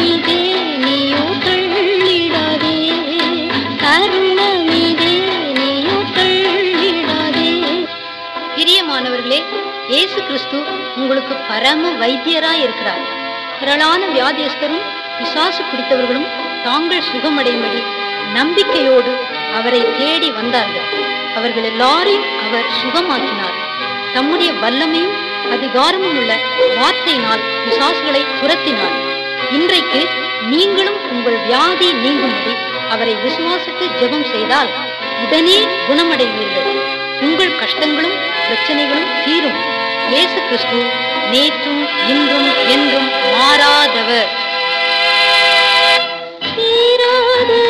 தருணமிதே நீயோ தள்ளிடாதே தருணமிதே நீயோ தள்ளிடாதே பிரியமானவர்களே இயேசு கிறிஸ்து உங்களுக்கு பரம வைத்தியராய் இருக்கிறார் திரளான வியாதியஸ்தரும் பிசாசு பிடித்தவர்களும் தாங்கள் சுகமடையும்படி நம்பிக்கையோடு அவரை தேடி வந்தார்கள் அவர்கள் எல்லாரையும் அவர் சுகமாக்கினார் தம்முடைய வல்லமையும் அதிகாரமும் உள்ள வார்த்தையினால் பிசாசுகளை துரத்தினார் இன்றைக்கு நீங்களும் உங்கள் வியாதி நீங்கும்படி அவரை விசுவாசித்து ஜெபம் செய்தால் உடனே குணமடைவீர்கள் உங்கள் கஷ்டங்களும் பிரச்சனைகளும் தீரும் இயேசு கிறிஸ்து நேற்றும் இன்றும் என்றும் மாறாதவர் தீராத